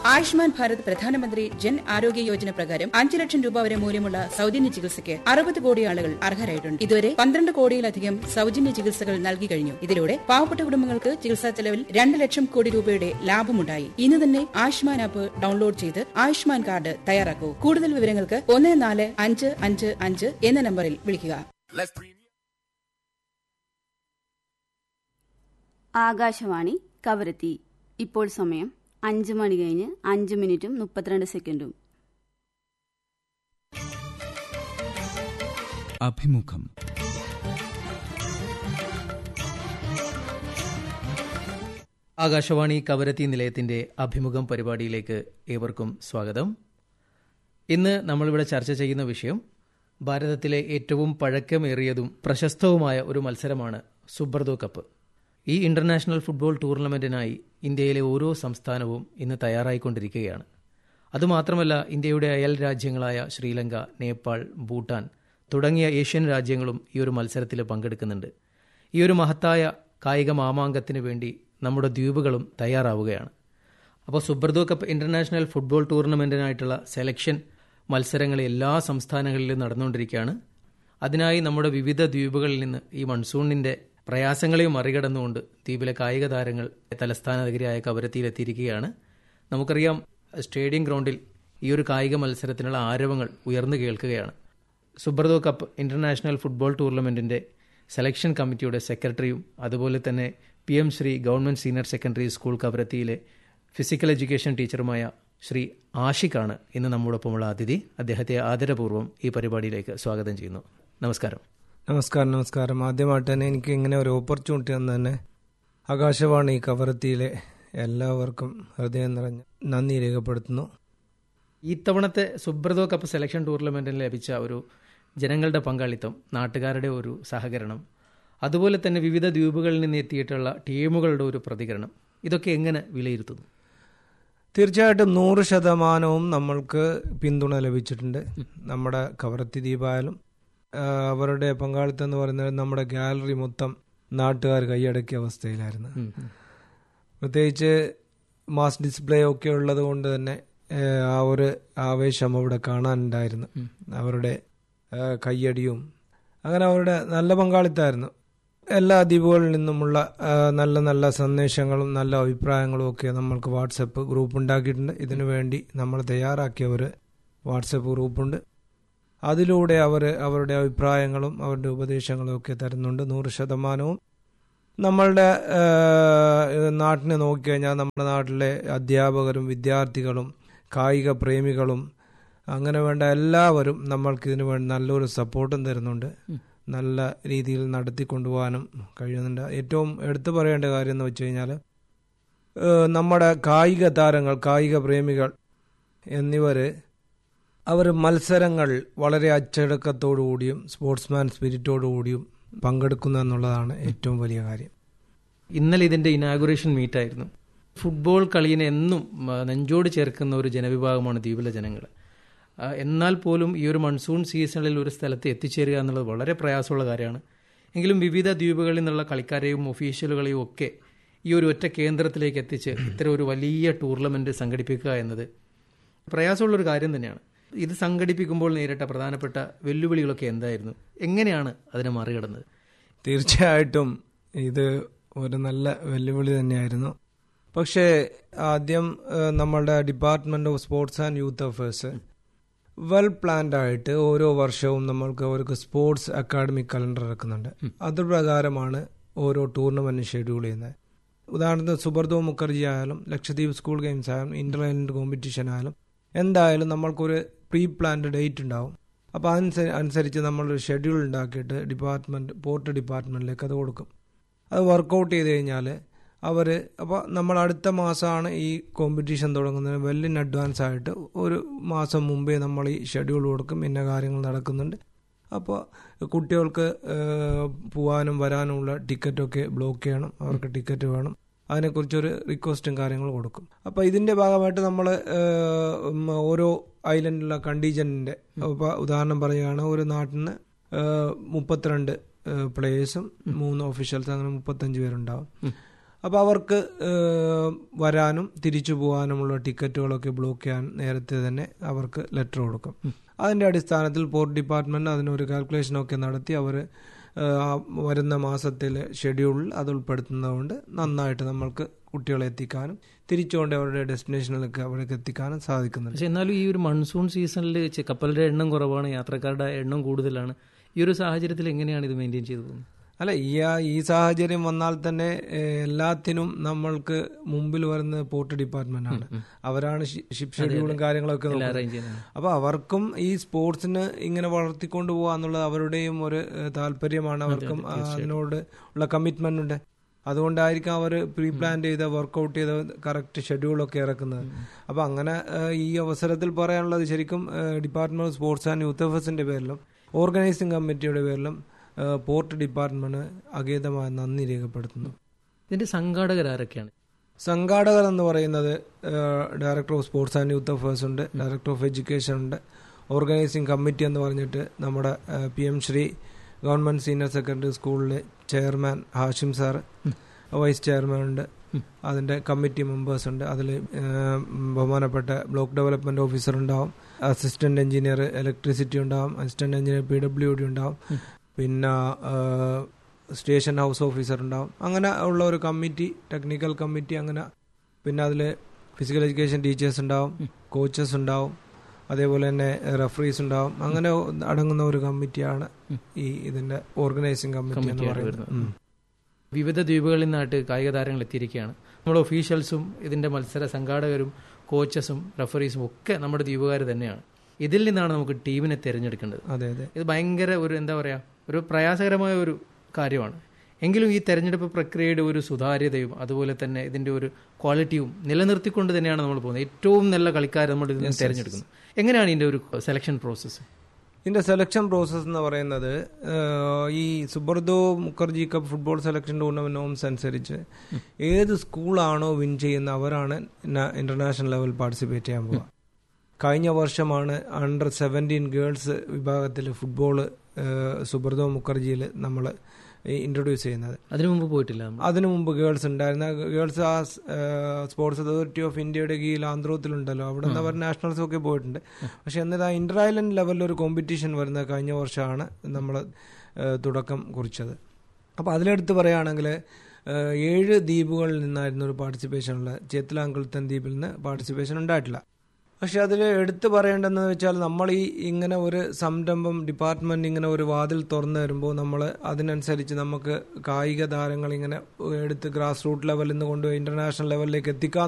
ആയുഷ്മാൻ ഭാരത് പ്രധാനമന്ത്രി ജൻ ആരോഗ്യ യോജന പ്രകാരം അഞ്ച് ലക്ഷം രൂപ വരെ മൂല്യമുള്ള സൗജന്യ ചികിത്സയ്ക്ക് അറുപത് കോടി ആളുകൾ അർഹരായിട്ടുണ്ട് ഇതുവരെ പന്ത്രണ്ട് കോടിയിലധികം സൗജന്യ ചികിത്സകൾ നൽകി കഴിഞ്ഞു ഇതിലൂടെ പാവപ്പെട്ട കുടുംബങ്ങൾക്ക് ചികിത്സാ ചെലവിൽ രണ്ട് ലക്ഷം കോടി രൂപയുടെ ലാഭമുണ്ടായി ഇന്ന് തന്നെ ആയുഷ്മാൻ ആപ്പ് ഡൗൺലോഡ് ചെയ്ത് ആയുഷ്മാൻ കാർഡ് തയ്യാറാക്കൂ കൂടുതൽ വിവരങ്ങൾക്ക് ഒന്ന് നാല് അഞ്ച് അഞ്ച് അഞ്ച് എന്ന നമ്പറിൽ വിളിക്കുക ആകാശവാണി കവരത്തി ഇപ്പോൾ സമയം അഞ്ച് മണി കഴിഞ്ഞ് അഞ്ച് മിനിറ്റും മുപ്പത്തിരണ്ട് സെക്കൻഡും അഭിമുഖം ആകാശവാണി കവരത്തി നിലയത്തിന്റെ അഭിമുഖം പരിപാടിയിലേക്ക് ഏവർക്കും സ്വാഗതം ഇന്ന് നമ്മളിവിടെ ചർച്ച ചെയ്യുന്ന വിഷയം ഭാരതത്തിലെ ഏറ്റവും പഴക്കമേറിയതും പ്രശസ്തവുമായ ഒരു മത്സരമാണ് സുബ്രതോ കപ്പ് ഈ ഇന്റർനാഷണൽ ഫുട്ബോൾ ടൂർണമെന്റിനായി ഇന്ത്യയിലെ ഓരോ സംസ്ഥാനവും ഇന്ന് തയ്യാറായിക്കൊണ്ടിരിക്കുകയാണ് അതുമാത്രമല്ല ഇന്ത്യയുടെ അയൽ രാജ്യങ്ങളായ ശ്രീലങ്ക നേപ്പാൾ ഭൂട്ടാൻ തുടങ്ങിയ ഏഷ്യൻ രാജ്യങ്ങളും ഈ ഒരു മത്സരത്തിൽ പങ്കെടുക്കുന്നുണ്ട് ഈ ഒരു മഹത്തായ കായിക മാമാങ്കത്തിന് വേണ്ടി നമ്മുടെ ദ്വീപുകളും തയ്യാറാവുകയാണ് അപ്പോൾ സുബ്രതോ കപ്പ് ഇന്റർനാഷണൽ ഫുട്ബോൾ ടൂർണമെന്റിനായിട്ടുള്ള സെലക്ഷൻ മത്സരങ്ങൾ എല്ലാ സംസ്ഥാനങ്ങളിലും നടന്നുകൊണ്ടിരിക്കുകയാണ് അതിനായി നമ്മുടെ വിവിധ ദ്വീപുകളിൽ നിന്ന് ഈ മൺസൂണിന്റെ പ്രയാസങ്ങളെയും മറികടന്നുകൊണ്ട് ദ്വീപിലെ കായിക താരങ്ങൾ തലസ്ഥാന നഗരിയായ കവരത്തിയിലെത്തിയിരിക്കുകയാണ് നമുക്കറിയാം സ്റ്റേഡിയം ഗ്രൗണ്ടിൽ ഈ ഒരു കായിക മത്സരത്തിനുള്ള ആരവങ്ങൾ ഉയർന്നു കേൾക്കുകയാണ് സുബ്രതോ കപ്പ് ഇന്റർനാഷണൽ ഫുട്ബോൾ ടൂർണമെന്റിന്റെ സെലക്ഷൻ കമ്മിറ്റിയുടെ സെക്രട്ടറിയും അതുപോലെ തന്നെ P M Shri government senior secondary school കവരത്തിയിലെ ഫിസിക്കൽ എഡ്യൂക്കേഷൻ ടീച്ചറുമായ ശ്രീ ആഷിഖാണ് ഇന്ന് നമ്മോടൊപ്പമുള്ള അതിഥി അദ്ദേഹത്തെ ആദരപൂർവ്വം ഈ പരിപാടിയിലേക്ക് സ്വാഗതം ചെയ്യുന്നു നമസ്കാരം നമസ്കാരം നമസ്കാരം ആദ്യമായിട്ട് തന്നെ എനിക്ക് ഇങ്ങനെ ഒരു ഓപ്പർച്യൂണിറ്റി തന്ന തന്നെ ആകാശവാണി കവരത്തിയിലെ എല്ലാവർക്കും ഹൃദയം നിറഞ്ഞ നന്ദി രേഖപ്പെടുത്തുന്നു ഇത്തവണത്തെ സുബ്രതോ കപ്പ് സെലക്ഷൻ ടൂർണമെന്റിൽ ലഭിച്ച ഒരു ജനങ്ങളുടെ പങ്കാളിത്തം നാട്ടുകാരുടെ ഒരു സഹകരണം അതുപോലെ തന്നെ വിവിധ ദ്വീപുകളിൽ നിന്ന് എത്തിയിട്ടുള്ള ടീമുകളുടെ ഒരു പ്രതികരണം ഇതൊക്കെ എങ്ങനെ വിലയിരുത്തുന്നു തീർച്ചയായിട്ടും നൂറ് ശതമാനവും നമ്മൾക്ക് പിന്തുണ ലഭിച്ചിട്ടുണ്ട് നമ്മുടെ കവരത്തി ദ്വീപായാലും ആ, അവരുടെ പങ്കാളിത്തം എന്ന് പറയുന്നത് നമ്മുടെ ഗാലറി മൊത്തം നാട്ടുകാർ കൈയടക്കിയ അവസ്ഥയിലായിരുന്നു പ്രത്യേകിച്ച് മാസ് ഡിസ്പ്ലേ ഒക്കെ ഉള്ളത് കൊണ്ട് തന്നെ ഏ, ആ ഒരു ആവേശം അവിടെ കാണാനുണ്ടായിരുന്നു അവരുടെ ഏ, കയ്യടിയും അങ്ങനെ അവരുടെ നല്ല പങ്കാളിത്തമായിരുന്നു എല്ലാ ദ്വീപുകളിൽ നിന്നുമുള്ള ആ, നല്ല നല്ല സന്ദേശങ്ങളും നല്ല അഭിപ്രായങ്ങളും ഒക്കെ നമ്മൾക്ക് വാട്സപ്പ് ഗ്രൂപ്പ് ഉണ്ടാക്കിയിട്ടുണ്ട് ഇതിനു വേണ്ടി നമ്മൾ തയ്യാറാക്കിയ ഒരു വാട്സപ്പ് ഗ്രൂപ്പുണ്ട് അതിലൂടെ അവർ അവരുടെ അഭിപ്രായങ്ങളും അവരുടെ ഉപദേശങ്ങളും ഒക്കെ തരുന്നുണ്ട് നൂറ് ശതമാനവും നമ്മളുടെ ആ, നാട്ടിനെ നോക്കിക്കഴിഞ്ഞാൽ നമ്മുടെ നാട്ടിലെ അധ്യാപകരും വിദ്യാർത്ഥികളും കായിക പ്രേമികളും അങ്ങനെ വേണ്ട എല്ലാവരും നമ്മൾക്ക് ഇതിനു വേണ്ടി നല്ലൊരു സപ്പോർട്ടും തരുന്നുണ്ട് നല്ല രീതിയിൽ നടത്തിക്കൊണ്ടുപോകാനും കഴിയുന്നുണ്ട് ഏറ്റവും എടുത്തു പറയേണ്ട കാര്യം എന്ന് വെച്ച് കഴിഞ്ഞാൽ നമ്മുടെ കായിക താരങ്ങൾ കായിക പ്രേമികൾ എന്നിവർ അവർ മത്സരങ്ങൾ വളരെ അച്ചടക്കത്തോടുകൂടിയും സ്പോർട്സ്മാൻ സ്പിരിറ്റോടുകൂടിയും പങ്കെടുക്കുന്നു എന്നുള്ളതാണ് ഏറ്റവും വലിയ കാര്യം ഇന്നലെ ഇതിന്റെ ഇനാഗുറേഷൻ മീറ്റായിരുന്നു ഫുട്ബോൾ കളിയെ എന്നും ആ, നെഞ്ചോട് ചേർക്കുന്ന ഒരു ജനവിഭാഗമാണ് ദ്വീപിലെ ജനങ്ങൾ ആ, എന്നാൽ പോലും ഈ ഒരു മൺസൂൺ സീസണിൽ ഒരു സ്ഥലത്ത് എത്തിച്ചേരുക എന്നുള്ളത് വളരെ പ്രയാസമുള്ള കാര്യമാണ് എങ്കിലും വിവിധ ദ്വീപുകളിൽ നിന്നുള്ള കളിക്കാരെയും ഒഫീഷ്യലുകളെയും ഒക്കെ ഈ ഒരു ഒറ്റ കേന്ദ്രത്തിലേക്ക് എത്തിച്ച് ഇത്തരം ഒരു വലിയ ടൂർണമെന്റ് സംഘടിപ്പിക്കുക എന്നത് പ്രയാസമുള്ളൊരു കാര്യം തന്നെയാണ് ഇത് സംഘടിപ്പിക്കുമ്പോൾ നേരിട്ട പ്രധാനപ്പെട്ട വെല്ലുവിളികളൊക്കെ എന്തായിരുന്നു എങ്ങനെയാണ് അതിനെ മറികടന്നത് തീർച്ചയായിട്ടും ഇത് ഒരു നല്ല വെല്ലുവിളി തന്നെയായിരുന്നു പക്ഷേ ആദ്യം ഏഹ്, നമ്മളുടെ department of sports and youth affairs well planned ആയിട്ട് ഓരോ വർഷവും നമ്മൾക്ക് അവർക്ക് സ്പോർട്സ് അക്കാഡമിക് കലണ്ടർ ഇറക്കുന്നുണ്ട് അത് പ്രകാരമാണ് ഓരോ ടൂർണമെന്റ് ഷെഡ്യൂൾ ചെയ്യുന്നത് ഉദാഹരണത്തിന് സുബർദോ മുഖർജി ആയാലും ലക്ഷദ്വീപ് സ്കൂൾ ഗെയിംസ് ആയാലും ഇന്റർ ഐലൻഡ് കോമ്പറ്റീഷൻ ആയാലും എന്തായാലും നമ്മൾക്കൊരു പ്രീ പ്ലാൻഡ് ഡേറ്റ് ഉണ്ടാവും അപ്പോൾ അതനുസരി അനുസരിച്ച് നമ്മളൊരു ഷെഡ്യൂൾ ഉണ്ടാക്കിയിട്ട് ഡിപ്പാർട്ട്മെന്റ് പോർട്ട് ഡിപ്പാർട്ട്മെന്റിലേക്ക് അത് കൊടുക്കും അത് വർക്കൗട്ട് ചെയ്ത് കഴിഞ്ഞാൽ അവർ അപ്പോൾ നമ്മൾ അടുത്ത മാസമാണ് ഈ കോമ്പറ്റീഷൻ തുടങ്ങുന്നത് വെൽ ഇൻ അഡ്വാൻസ് ആയിട്ട് ഒരു മാസം മുമ്പേ നമ്മൾ ഈ ഷെഡ്യൂൾ കൊടുക്കും ഇന്ന കാര്യങ്ങൾ നടക്കുന്നുണ്ട് അപ്പോൾ കുട്ടികൾക്ക് ഏഹ്, പോവാനും വരാനുമുള്ള ടിക്കറ്റൊക്കെ ബ്ലോക്ക് ചെയ്യണം അവർക്ക് ടിക്കറ്റ് വേണം അതിനെക്കുറിച്ചൊരു റിക്വസ്റ്റും കാര്യങ്ങളും കൊടുക്കും അപ്പോൾ ഇതിൻ്റെ ഭാഗമായിട്ട് നമ്മൾ ഓരോ ഐലൻഡിലുള്ള കണ്ടീജൻറ്റിൻ്റെ ഇപ്പോൾ ഉദാഹരണം പറയുകയാണ് ഒരു നാട്ടിന് ഏഹ്, മുപ്പത്തിരണ്ട് പ്ലേയേഴ്സും മൂന്ന് ഒഫീഷ്യൽസ് അങ്ങനെ മുപ്പത്തഞ്ച് പേരുണ്ടാവും അപ്പോൾ അവർക്ക് ഏഹ്, വരാനും തിരിച്ചു പോകാനുമുള്ള ടിക്കറ്റുകളൊക്കെ ബ്ലോക്ക് ചെയ്യാൻ നേരത്തെ തന്നെ അവർക്ക് ലെറ്റർ കൊടുക്കും അതിന്റെ അടിസ്ഥാനത്തിൽ പോർട്ട് ഡിപ്പാർട്ട്മെന്റ് അതിനൊരു കാൽക്കുലേഷനൊക്കെ നടത്തി അവർ വരുന്ന മാസത്തിലെ ഷെഡ്യൂളിൽ അത് ഉൾപ്പെടുത്തുന്നതുകൊണ്ട് നന്നായിട്ട് നമ്മൾക്ക് കുട്ടികളെ എത്തിക്കാനും തിരിച്ചുകൊണ്ട് അവരുടെ ഡെസ്റ്റിനേഷനിലേക്ക് അവർക്ക് എത്തിക്കാനും സാധിക്കുന്നുണ്ട് പക്ഷെ എന്നാലും ഈ ഒരു മൺസൂൺ സീസണിൽ ചെ- കപ്പലുടെ എണ്ണം കുറവാണ് യാത്രക്കാരുടെ എണ്ണം കൂടുതലാണ് ഈ ഒരു സാഹചര്യത്തിൽ എങ്ങനെയാണ് ഇത് മെയിൻറ്റെയിൻ ചെയ്തു പോകുന്നത് അല്ല ഈ ആ- ഈ സാഹചര്യം വന്നാൽ തന്നെ ഏഹ്, എല്ലാത്തിനും നമ്മൾക്ക് മുമ്പിൽ വരുന്നത് പോർട്ട് ഡിപ്പാർട്ട്മെന്റ് ആണ് അവരാണ് ഷിപ്പ് ഷെഡ്യൂളും കാര്യങ്ങളൊക്കെ നോക്കുന്നത്. അറേഞ്ച് ചെയ്യുന്നത് അപ്പൊ അവർക്കും ഈ സ്പോർട്സിന് ഇങ്ങനെ വളർത്തിക്കൊണ്ട് പോകാന്നുള്ളത് അവരുടെയും ഒരു ഏഹ്, താല്പര്യമാണ് അവർക്കും ആ, അതിനോട് ഉള്ള കമ്മിറ്റ്മെന്റ് ഉണ്ട് അതുകൊണ്ടായിരിക്കും അവർ പ്രീ പ്ലാൻ ചെയ്ത വർക്കൗട്ട് ചെയ്ത കറക്റ്റ് ഷെഡ്യൂളൊക്കെ ഇറക്കുന്നത് അപ്പൊ അങ്ങനെ ഏഹ്, ഈ അവസരത്തിൽ പറയാനുള്ളത് ശരിക്കും department of sports and youth അഫേഴ്സിന്റെ പേരിലും ഓർഗനൈസിംഗ് കമ്മിറ്റിയുടെ പേരിലും ഏഹ്, പോർട്ട് ഡിപ്പാർട്ട്മെന്റ് അഗേതമായ നന്ദി രേഖപ്പെടുത്തുന്നു ഇതിന്റെ സംഘാടകർ ആരൊക്കെയാണ് സംഘാടകർ എന്ന് പറയുന്നത് ഏഹ്, director of sports and youth affairs ഉണ്ട് ഡയറക്ടർ ഓഫ് എഡ്യൂക്കേഷൻ ഉണ്ട് ഓർഗനൈസിംഗ് കമ്മിറ്റി എന്ന് പറഞ്ഞിട്ട് നമ്മുടെ P M Shri government senior secondary സ്കൂളിലെ chairman Hashim sir vice chairman ഉണ്ട് അതിന്റെ കമ്മിറ്റി മെമ്പേഴ്സ് ഉണ്ട് അതിൽ ബഹുമാനപ്പെട്ട ബ്ലോക്ക് ഡെവലപ്മെന്റ് ഓഫീസർ ഉണ്ടാവും അസിസ്റ്റന്റ് എഞ്ചിനീയർ ഇലക്ട്രിസിറ്റി ഉണ്ടാവും assistant engineer P W D ഉണ്ടാവും പിന്നെ ഏഹ്, സ്റ്റേഷൻ ഹൗസ് ഓഫീസർ ഉണ്ടാവും അങ്ങനെ ഉള്ള ഒരു കമ്മിറ്റി ടെക്നിക്കൽ കമ്മിറ്റി അങ്ങനെ പിന്നെ അതിൽ ഫിസിക്കൽ എഡ്യൂക്കേഷൻ ടീച്ചേഴ്സ് ഉണ്ടാവും കോച്ചസ് ഉണ്ടാവും അതേപോലെ തന്നെ റഫറീസ് ഉണ്ടാവും അങ്ങനെ അടങ്ങുന്ന ഒരു കമ്മിറ്റിയാണ് ഈ ഇതിന്റെ ഓർഗനൈസിംഗ് കമ്മിറ്റി എന്ന് കമ്മിറ്റിയായിട്ട് പറയുന്നത് വരുന്നത്. ഉം. വിവിധ ദ്വീപുകളിൽ നിന്നായിട്ട് കായിക താരങ്ങൾ എത്തിയിരിക്കുകയാണ് നമ്മുടെ ഒഫീഷ്യൽസും ഇതിന്റെ മത്സര സംഘാടകരും കോച്ചസും റഫറീസും ഒക്കെ നമ്മുടെ ദ്വീപുകാർ തന്നെയാണ് ഇതിൽ നിന്നാണ് നമുക്ക് ടീമിനെ തിരഞ്ഞെടുക്കേണ്ടത് അതെ അതെ ഇത് ഭയങ്കര ഒരു എന്താ പറയാ ഒരു പ്രയാസകരമായ ഒരു കാര്യമാണ് എങ്കിലും ഈ തെരഞ്ഞെടുപ്പ് പ്രക്രിയയുടെ ഒരു സുതാര്യതയും അതുപോലെ തന്നെ ഇതിന്റെ ഒരു ക്വാളിറ്റിയും നിലനിർത്തിക്കൊണ്ട് തന്നെയാണ് നമ്മൾ പോകുന്നത് ഏറ്റവും നല്ല കളിക്കാരെ നമ്മൾ ഇതിൽ നിന്ന് തിരഞ്ഞെടുക്കുന്നത് എങ്ങനെയാണ് ഇതിന്റെ ഒരു സെലക്ഷൻ പ്രോസസ്സ് ഇതിന്റെ സെലക്ഷൻ പ്രോസസ്സ് എന്ന് പറയുന്നത് ഏഹ്, ഈ Subroto Mukherjee cup football selection tournament norms അനുസരിച്ച് ഏത് സ്കൂളാണോ വിൻ ചെയ്യുന്ന അവരാണ് ഇന്റർനാഷണൽ ലെവൽ പാർട്ടിസിപ്പേറ്റ് ചെയ്യാൻ പോവുക കഴിഞ്ഞ വർഷമാണ് അണ്ടർ സെവൻറ്റീൻ ഗേൾസ് വിഭാഗത്തിൽ ഫുട്ബോൾ സുബ്രതോ മുഖർജിയിൽ നമ്മൾ ഇൻട്രൊഡ്യൂസ് ചെയ്യുന്നത് അതിനു മുമ്പ് പോയിട്ടില്ല നമ്മൾ അതിനു മുമ്പ് ഗേൾസ് ഉണ്ടായിരുന്ന ഗേൾസ് ആ സ്പോർട്സ് അതോറിറ്റി ഓഫ് ഇന്ത്യയുടെ കീഴിൽ ആന്ധ്രത്തിലുണ്ടല്ലോ അവിടെ നിന്ന് അവർ നാഷണൽസ് ഒക്കെ പോയിട്ടുണ്ട് പക്ഷെ എന്നിട്ട് ആ ഇന്റർ ഐലൻഡ് ലെവലിൽ ഒരു കോമ്പറ്റീഷൻ വരുന്ന കഴിഞ്ഞ വർഷമാണ് നമ്മൾ തുടക്കം കുറിച്ചത് അപ്പോൾ അതിലെടുത്ത് പറയുകയാണെങ്കിൽ ഏഴ് ദ്വീപുകളിൽ നിന്നായിരുന്നു ഒരു പാർട്ടിസിപ്പേഷൻ ഉള്ളത് ചേത്തലാങ്കുളത്തൻ ദ്വീപിൽ നിന്ന് പാർട്ടിസിപ്പേഷൻ ഉണ്ടായിട്ടില്ല പക്ഷെ അതിൽ എടുത്തു പറയേണ്ടതെന്ന് വെച്ചാൽ നമ്മൾ ഈ ഇങ്ങനെ ഒരു സംരംഭം ഡിപ്പാർട്ട്മെന്റ് ഇങ്ങനെ ഒരു വാതിൽ തുറന്നു വരുമ്പോൾ നമ്മൾ അതിനനുസരിച്ച് നമുക്ക് കായിക താരങ്ങൾ ഇങ്ങനെ എടുത്ത് ഗ്രാസ് റൂട്ട് ലെവലിൽ നിന്ന് കൊണ്ടുപോയി ഇന്റർനാഷണൽ ലെവലിലേക്ക് എത്തിക്കാൻ